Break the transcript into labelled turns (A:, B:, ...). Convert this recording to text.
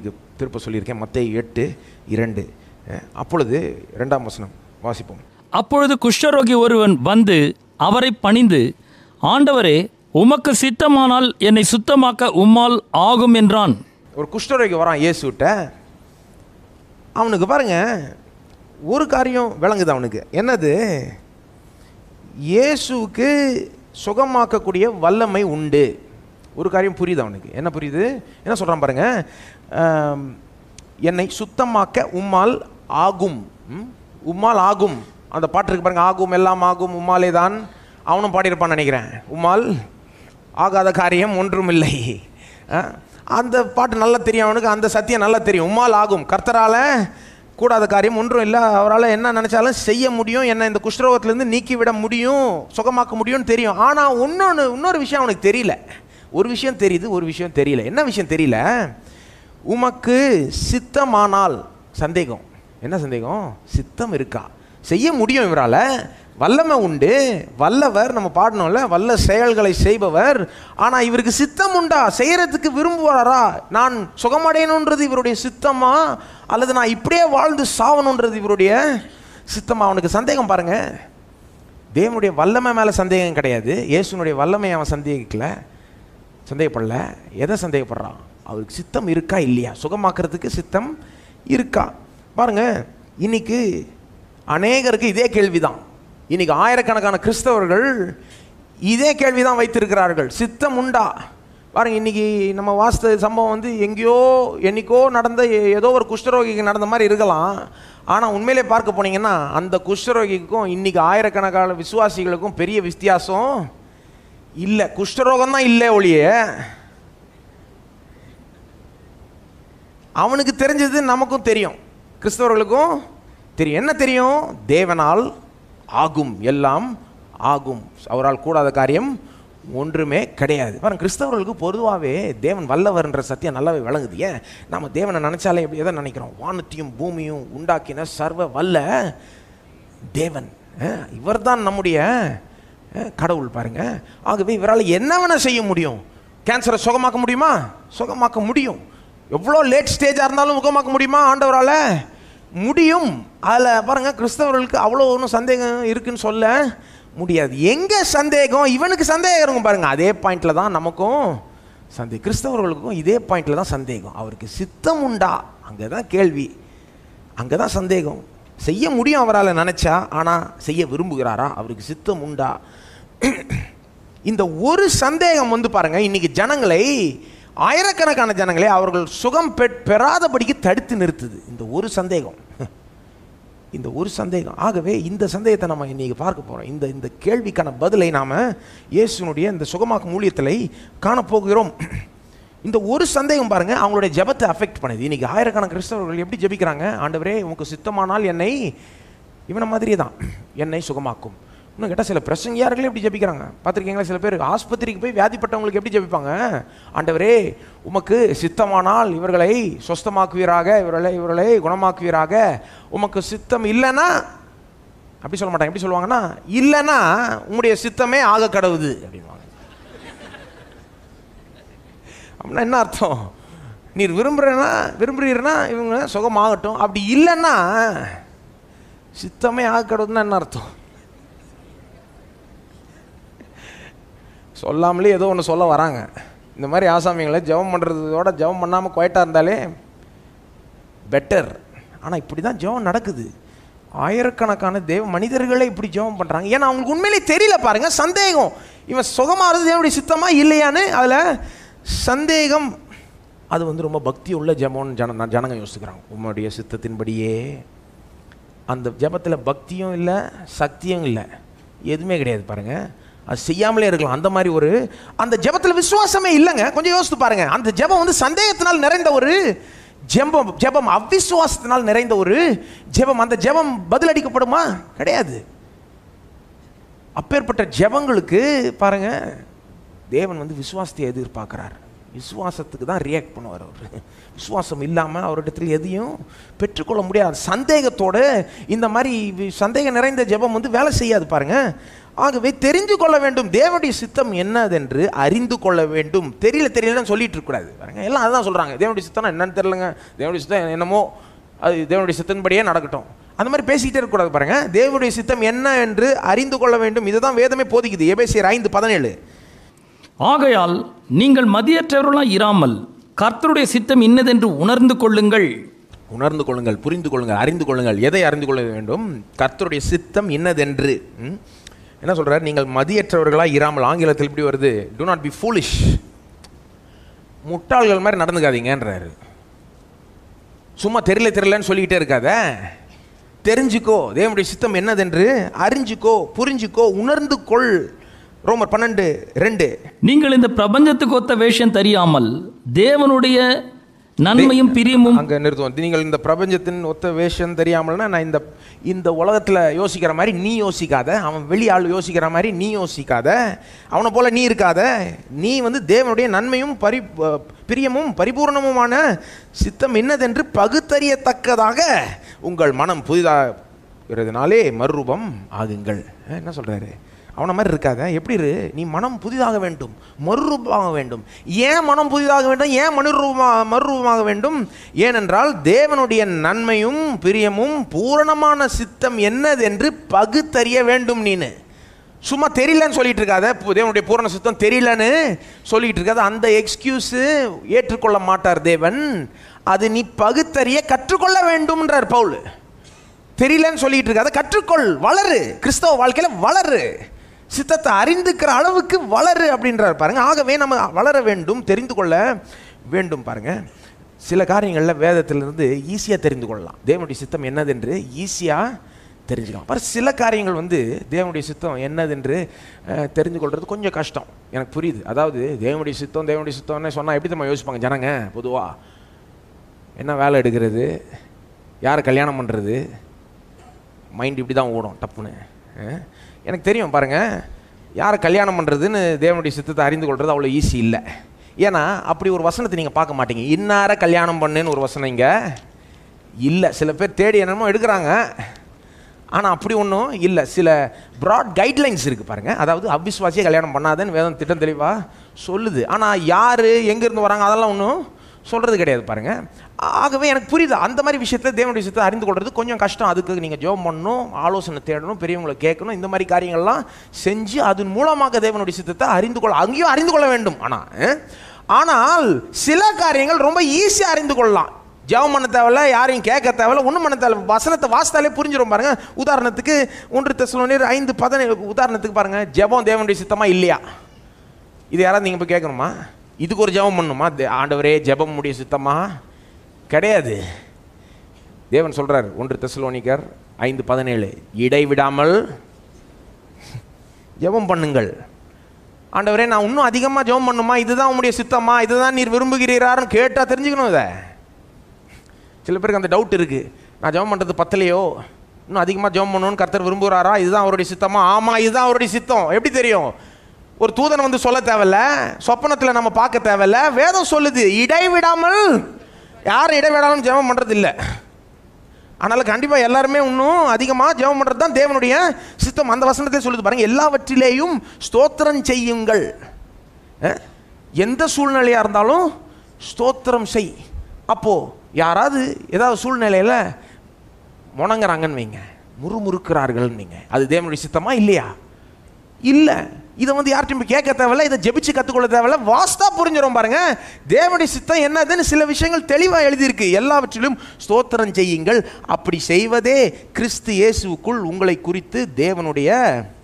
A: இது திருப்ப சொல்லியிருக்கேன் மத்திய எட்டு இரண்டு அஹ், அப்பொழுது இரண்டாம் வசனம் வாசிப்போம்
B: அப்பொழுது குஷ்டரோகி ஒருவன் வந்து அவரை பணிந்து ஆண்டவரே உமக்கு சித்தமானால் என்னை சுத்தமாக்க உம்மால் ஆகும் என்றான்
A: ஒரு குஷ்டரோகி வரான் இயேசுகிட்ட அவனுக்கு பாருங்க ஒரு காரியம் விளங்குது அவனுக்கு என்னது இயேசுவுக்கு சுகமாக்கக்கூடிய வல்லமை உண்டு ஒரு காரியம் புரியுது அவனுக்கு என்ன புரியுது என்ன சொல்கிறான் பாருங்க ஆம், என்னை சுத்தமாக்க உம்மால் ஆகும் ம்? உம்மால் ஆகும் அந்த பாட்டு இருக்கு பாருங்க ஆகும் எல்லாம் ஆகும் உம்மாலே தான் அவனும் பாடியிருப்பான்னு நினைக்கிறேன் உம்மால் ஆகாத காரியம் ஒன்றுமில்லை ஆ? அந்த பாட்டு நல்லா தெரியும் அவனுக்கு அந்த சத்தியம் நல்லா தெரியும் உம்மால் ஆகும் கர்த்தரால கூடாத காரியம் ஒன்றும் இல்லை அவரால் என்ன நினச்சாலும் செய்ய முடியும் என்ன இந்த குஷ்டரோகத்திலேருந்து நீக்கி விட முடியும் சுகமாக்க முடியும்னு தெரியும் ஆனால் இன்னொன்று இன்னொரு விஷயம் அவனுக்கு தெரியல ஒரு விஷயம் தெரியுது ஒரு விஷயம் தெரியல என்ன விஷயம் தெரியல உமக்கு சித்தமானால் சந்தேகம் என்ன சந்தேகம் சித்தம் இருக்கா செய்ய முடியும் இவரால் வல்லமை உண்டு வல்லவர் நம்ம பாடணும்ல வல்ல செயல்களை செய்பவர் ஆனால் இவருக்கு சித்தம் உண்டா செய்யறதுக்கு விரும்புவாரா நான் சுகமடையணுன்றது இவருடைய சித்தமா அல்லது நான் இப்படியே வாழ்ந்து சாவணுன்றது இவருடைய சித்தமா அவனுக்கு சந்தேகம் பாருங்க தேவனுடைய வல்லமை மேலே சந்தேகம் கிடையாது இயேசுனுடைய வல்லமை அவன் சந்தேகிக்கல சந்தேகப்படல எதை சந்தேகப்படுறான் அவருக்கு சித்தம் இருக்கா இல்லையா சுகமாக்குறதுக்கு சித்தம் இருக்கா பாருங்க இன்னைக்கு அநேகருக்கு இதே கேள்விதான் இன்னைக்கு ஆயிரக்கணக்கான கிறிஸ்தவர்கள் இதே கேள்விதான் வைத்திருக்கிறார்கள் சித்தம் உண்டா பாருங்க இன்னைக்கு நம்ம வாஸ்த சம்பவம் வந்து எங்கேயோ என்னைக்கோ நடந்த ஏ- ஏதோ ஒரு குஷ்டரோகிக்கு நடந்த மாதிரி இருக்கலாம் ஆனால் உண்மையிலே பார்க்க போனீங்கன்னா அந்த குஷ்டரோகிக்கும் இன்னைக்கு ஆயிரக்கணக்கான விசுவாசிகளுக்கும் பெரிய வித்தியாசம் இல்லை குஷ்டரோகம் தான் இல்லை ஒழிய அவனுக்கு தெரிஞ்சது நமக்கும் தெரியும் கிறிஸ்தவர்களுக்கும் தெரியும் என்ன தெரியும் தேவனால் ஆகும் எல்லாம் ஆகும் அவரால் கூடாத காரியம் ஒன்றுமே கிடையாது பாருங்க கிறிஸ்தவர்களுக்கு பொதுவாகவே தேவன் வல்லவர்ன்ற சத்தியம் நல்லாவே விளங்குது ஏன் நம்ம தேவனை நினைச்சாலே எப்படி எதை நினைக்கிறோம் வானத்தையும் பூமியும் உண்டாக்கின சர்வ வல்ல தேவன் இவர் தான் நம்முடைய அஹ், கடவுள் பாருங்க ஆகவே இவரால் என்ன வேணா செய்ய முடியும் கேன்சரை சுகமாக்க முடியுமா சுகமாக்க முடியும் எவ்வளோ லேட் ஸ்டேஜாக இருந்தாலும் சுகமாக்க முடியுமா ஆண்டவரால் முடியும் அதில் பாருங்க கிறிஸ்தவர்களுக்கு அவ்வளோ ஒன்றும் சந்தேகம் இருக்குன்னு சொல்ல முடியாது எங்கே சந்தேகம் இவனுக்கு சந்தேகம் இருக்கும் பாருங்க அதே பாயிண்ட்ல தான் நமக்கும் சந்தேகம் கிறிஸ்தவர்களுக்கும் இதே பாயிண்ட்ல தான் சந்தேகம் அவருக்கு சித்தம் உண்டா அங்கே தான் கேள்வி அங்கே தான் சந்தேகம் செய்ய முடியும் அவரால் நினச்சா ஆனால் செய்ய விரும்புகிறாரா அவருக்கு சித்தம் உண்டா இந்த ஒரு சந்தேகம் வந்து பாருங்க இன்னைக்கு ஜனங்களை ஆயிரக்கணக்கான ஜனங்களை அவர்கள் சுகம் பெற் பெறாதபடிக்கு தடுத்து நிறுத்துது இந்த ஒரு சந்தேகம் இந்த ஒரு சந்தேகம் ஆகவே இந்த சந்தேகத்தை நம்ம இன்னைக்கு பார்க்க போகிறோம் இந்த இந்த கேள்விக்கான பதிலை நாம் இயேசுனுடைய இந்த சுகமாக்கும் ஊழியத்தில் காணப்போகிறோம் இந்த ஒரு சந்தேகம் பாருங்க அவங்களுடைய ஜெபத்தை அஃபெக்ட் பண்ணுது இன்னைக்கு ஆயிரக்கணக்கான கிறிஸ்தவர்கள் எப்படி ஜெபிக்கிறாங்க ஆண்டவரே உமக்கு சித்தமானால் என்னை இவனை மாதிரியே தான் என்னை சுகமாக்கும் இன்னும் கேட்டால் சில பிரசங்கியார்களே எப்படி ஜெபிக்கிறாங்க பார்த்துருக்கீங்களா சில பேர் ஆஸ்பத்திரிக்கு போய் வியாதிப்பட்டவங்களுக்கு எப்படி ஜெபிப்பாங்க ஆண்டவரே உமக்கு சித்தமானால் இவர்களை சொஸ்தமாக்குவீராக இவர்களை இவர்களை குணமாக்குவீராக உமக்கு சித்தம் இல்லைன்னா அப்படி சொல்ல மாட்டாங்க எப்படி சொல்லுவாங்கன்னா இல்லைன்னா உங்களுடைய சித்தமே ஆக கடவுது அப்படின்வாங்க அப்படின்னா என்ன அர்த்தம் நீர் விரும்புகிறேன்னா விரும்புறீர்னா இவங்க சுகமாகட்டும் அப்படி இல்லைன்னா சித்தமே ஆக கடவுதுன்னா என்ன அர்த்தம் சொல்லாமலே ஏதோ ஒன்று சொல்ல வராங்க இந்த மாதிரி ஆசாமிகளை ஜெபம் பண்ணுறதோட ஜெபம் பண்ணாமல் குவைட்டாக இருந்தாலே பெட்டர் ஆனால் இப்படி தான் ஜெபம் நடக்குது ஆயிரக்கணக்கான தேவ மனிதர்களே இப்படி ஜெபம் பண்ணுறாங்க ஏன்னா அவங்களுக்கு உண்மையிலே தெரியல பாருங்க சந்தேகம் இவன் சுகமாகிறது தேவனுடைய சித்தமா இல்லையான்னு அதில் சந்தேகம் அது வந்து ரொம்ப பக்தி உள்ள ஜெபம்னு ஜன ஜனங்க யோசிக்கிறாங்க உம்முடைய சித்தத்தின்படியே அந்த ஜெபத்தில் பக்தியும் இல்லை சக்தியும் இல்லை எதுவுமே கிடையாது பாருங்க அது செய்யாமலே இருக்கலாம் அந்த மாதிரி ஒரு அந்த ஜெபத்தில் விசுவாசமே இல்லைங்க கொஞ்சம் யோசித்து பாருங்க அந்த ஜெபம் வந்து சந்தேகத்தினால் நிறைந்த ஒரு ஜெபம் ஜெபம் அவிசுவாசத்தினால் நிறைந்த ஒரு ஜெபம் அந்த ஜெபம் பதிலளிக்கப்படுமா கிடையாது அப்பேற்பட்ட ஜெபங்களுக்கு பாருங்க தேவன் வந்து விசுவாசத்தை எதிர்பார்க்கிறார் விசுவாசத்துக்கு தான் ரியாக்ட் பண்ணுவார் அவர் விசுவாசம் இல்லாமல் அவரிடத்தில் எதையும் பெற்றுக்கொள்ள முடியாது சந்தேகத்தோட இந்த மாதிரி வி- சந்தேகம் நிறைந்த ஜெபம் வந்து வேலை செய்யாது பாருங்க ஆகவே தெரிந்து கொள்ள வேண்டும் தேவனுடைய சித்தம் என்னதென்று அறிந்து கொள்ள வேண்டும் தெரியல தெரியலன்னு சொல்லிட்டு இருக்கக்கூடாது பாருங்க எல்லாம் அதான் சொல்கிறாங்க தேவனுடைய சித்தம்னா என்னன்னு தெரியலங்க தேவனுடைய சித்தம் என்னமோ அது தேவனுடைய சித்தன்படியே நடக்கட்டும் அந்த மாதிரி பேசிக்கிட்டே இருக்கக்கூடாது பாருங்க தேவனுடைய சித்தம் என்ன என்று அறிந்து கொள்ள வேண்டும் இதுதான் வேதமே போதிக்குது எபேசியர் ஐந்து பதினேழு
B: ஆகையால் நீங்கள் மதியற்றவர்களாய் இராமல் கர்த்தருடைய சித்தம் இன்னதென்று உணர்ந்து கொள்ளுங்கள்
A: உணர்ந்து கொள்ளுங்கள் புரிந்து கொள்ளுங்கள் அறிந்து கொள்ளுங்கள் எதை அறிந்து கொள்ள வேண்டும் கர்த்தருடைய சித்தம் இன்னதென்று ம்? என்ன சொல்றார் நீங்கள் மதியற்றவர்களாக இராமல் ஆங்கிலத்தில் இப்படி வருது டு நாட் பி ஃபூலிஷ் முட்டாள்கள் மாதிரி நடந்துக்காதீங்கன்றாரு சும்மா தெரியல தெரியலன்னு சொல்லிக்கிட்டே இருக்காத தெரிஞ்சுக்கோ தேவனுடைய சித்தம் என்னதென்று அறிஞ்சுக்கோ புரிஞ்சுக்கோ உணர்ந்து கொள் ரோமர் பன்னெண்டு ரெண்டு
B: நீங்கள் இந்த பிரபஞ்சத்துக்கு ஒத்த வேஷம் தெரியாமல் தேவனுடைய நன்மையும் பிரியமும்
A: அங்க நிறுத்துவோம் நீங்கள் இந்த பிரபஞ்சத்தின் ஒத்த வேஷம் தெரியாமல்னா நான் இந்த இந்த உலகத்துல யோசிக்கிற மாதிரி நீ யோசிக்காத அவன் வெளி ஆள் யோசிக்கிற மாதிரி நீ யோசிக்காத அவனை போல நீ இருக்காத நீ வந்து தேவனுடைய நன்மையும் பரி ப- பிரியமும் பரிபூர்ணமுமான சித்தம் என்னதென்று பகுத்தறியத்தக்கதாக உங்கள் மனம் புதிதாகிறதுனாலே மறுரூபம் ஆகுங்கள் அஹ், என்ன சொல்றாரு அவனை மாதிரி இருக்காத எப்படி இரு நீ மனம் புதிதாக வேண்டும் மறுரூபமாக வேண்டும் ஏன் மனம் புதிதாக வேண்டும் ஏன் மறுரூபமா மறுரூபமாக வேண்டும் ஏனென்றால் தேவனுடைய நன்மையும் பிரியமும் பூரணமான சித்தம் என்னதென்று பகுத்தறிய வேண்டும் நீனு சும்மா தெரியலன்னு சொல்லிட்டு இருக்காத பு- தேவனுடைய பூரண சித்தம் தெரியலன்னு சொல்லிட்டு இருக்காத அந்த எக்ஸ்கியூஸு ஏற்றுக்கொள்ள மாட்டார் தேவன் அது நீ பகுத்தறிய கற்றுக்கொள்ள வேண்டும்ன்றார் பவுல் தெரியலன்னு சொல்லிட்டு இருக்காத கற்றுக்கொள் வளரு கிறிஸ்தவ வாழ்க்கையில வளரு சித்தத்தை அறிந்துக்கிற அளவுக்கு வளரு அப்படின்றார் பாருங்க ஆகவே நம்ம வளர வேண்டும் தெரிந்து கொள்ள வேண்டும் பாருங்க சில காரியங்களில் வேதத்திலிருந்து ஈஸியாக தெரிந்து கொள்ளலாம் தேவனுடைய சித்தம் என்னதென்று ஈஸியாக தெரிஞ்சுக்கலாம் பாரு சில காரியங்கள் வந்து தேவனுடைய சித்தம் என்னதென்று அஹ், தெரிந்து கொள்வது கொஞ்சம் கஷ்டம் எனக்கு புரியுது அதாவது தேவனுடைய சித்தம் தேவனுடைய சித்தம்னு சொன்னால் எப்படி நம்ம யோசிப்பாங்க ஜனங்க பொதுவாக என்ன வேலை எடுக்கிறது யாரை கல்யாணம் பண்ணுறது மைண்ட் இப்படி தான் ஓடும் டப்புன்னு அஹ். எனக்கு தெரியும் பாருங்கள் யாரை கல்யாணம் பண்ணுறதுன்னு தேவனுடைய சித்தத்தை அறிந்து கொள்வது அவ்வளோ ஈஸி இல்லை ஏன்னா அப்படி ஒரு வசனத்தை நீங்கள் பார்க்க மாட்டீங்க இன்னார கல்யாணம் பண்ணுன்னு ஒரு வசனம் இங்கே இல்லை சில பேர் தேடி என்னமோ எடுக்கிறாங்க ஆனால் அப்படி ஒன்றும் இல்லை சில ப்ராட் கைட்லைன்ஸ் இருக்குது பாருங்கள் அதாவது அவிஸ்வாசியை கல்யாணம் பண்ணாதேன்னு வேதம் திட்டம் தெளிவாக சொல்லுது ஆனால் யார் எங்கேருந்து வராங்க அதெல்லாம் ஒன்றும் சொல்கிறது கிடையாது பாருங்கள் ஆகவே எனக்கு புரியுது அந்த மாதிரி விஷயத்தில் தேவனுடைய விஷயத்தை அறிந்து கொள்வது கொஞ்சம் கஷ்டம் அதுக்கு நீங்கள் ஜெபம் பண்ணணும் ஆலோசனை தேடணும் பெரியவங்களை கேட்கணும் இந்த மாதிரி காரியங்கள்லாம் செஞ்சு அதன் மூலமாக தேவனுடைய சித்தத்தை அறிந்து கொள்ள அங்கேயும் அறிந்து கொள்ள வேண்டும் ஆனால் அஹ், ஆனால் சில காரியங்கள் ரொம்ப ஈஸியாக அறிந்து கொள்ளலாம் ஜெபம் பண்ண தேவையில்ல யாரையும் கேட்க தேவையில்ல ஒன்றும் பண்ண தேவையில்ல வசனத்தை வாசித்தாலே புரிஞ்சிடும் பாருங்க உதாரணத்துக்கு ஒன்று தெசலோனியர் ஐந்து பதினேழு உதாரணத்துக்கு பாருங்க ஜெபம் தேவனுடைய சித்தமா இல்லையா இது யாராவது நீங்கள் போய் கேட்கணுமா இதுக்கு ஒரு ஜெபம் பண்ணணுமா தே- ஆண்டவரே ஜெபம் முடிய சித்தமா கிடையாது தேவன் சொல்றார் ஒன்று தெசலோனிக்கர் ஐந்து பதினேழு இடைவிடாமல் ஜெபம் பண்ணுங்கள் ஆண்டவரே நான் இன்னும் அதிகமாக ஜெபம் பண்ணுமா இதுதான் உம்முடைய சித்தமா இதுதான் நீர் விரும்புகிறீரான்னு கேட்டால் தெரிஞ்சுக்கணும் இதை சில பேருக்கு அந்த டவுட் இருக்குது நான் ஜெபம் பண்ணுறது பத்தலையோ இன்னும் அதிகமாக ஜெபம் பண்ணணும்னு கர்த்தர் விரும்புகிறாரா இதுதான் அவருடைய சித்தமா ஆமாம் இதுதான் அவருடைய சித்தம் எப்படி தெரியும் ஒரு தூதன் வந்து சொல்ல தேவையில்ல சொப்பனத்தில் நம்ம பார்க்க தேவையில்ல வேதம் சொல்லுது இடைவிடாமல் யாரும் இடைவிடாமல் ஜெபம் பண்ணுறது இல்லை அதனால் கண்டிப்பாக எல்லாருமே இன்னும் அதிகமாக ஜெபம் பண்ணுறது தான் தேவனுடைய சித்தம் அந்த வசனத்தை சொல்லுது பாருங்க எல்லாவற்றிலேயும் ஸ்தோத்திரம் செய்யுங்கள் அஹ், எந்த சூழ்நிலையாக இருந்தாலும் ஸ்தோத்திரம் செய் அப்போது யாராவது ஏதாவது சூழ்நிலையில் முணங்குறாங்கன்னு வைங்க முறுமுறுக்கிறார்கள்னு வைங்க அது தேவனுடைய சித்தமா இல்லையா இல்லை இதை வந்து யார்ட்டையும் போய் கேட்க தேவையில்ல இதை ஜெபிச்சு கற்றுக்கொள்ள தேவையில்ல வாஸ்தா புரிஞ்சிடும் பாருங்க தேவனுடைய சித்தம் என்னதுன்னு சில விஷயங்கள் தெளிவாக எழுதியிருக்கு எல்லாவற்றிலும் ஸ்தோத்திரம் செய்யுங்கள் அப்படி செய்வதே கிறிஸ்து இயேசுவுக்குள் உங்களை குறித்து தேவனுடைய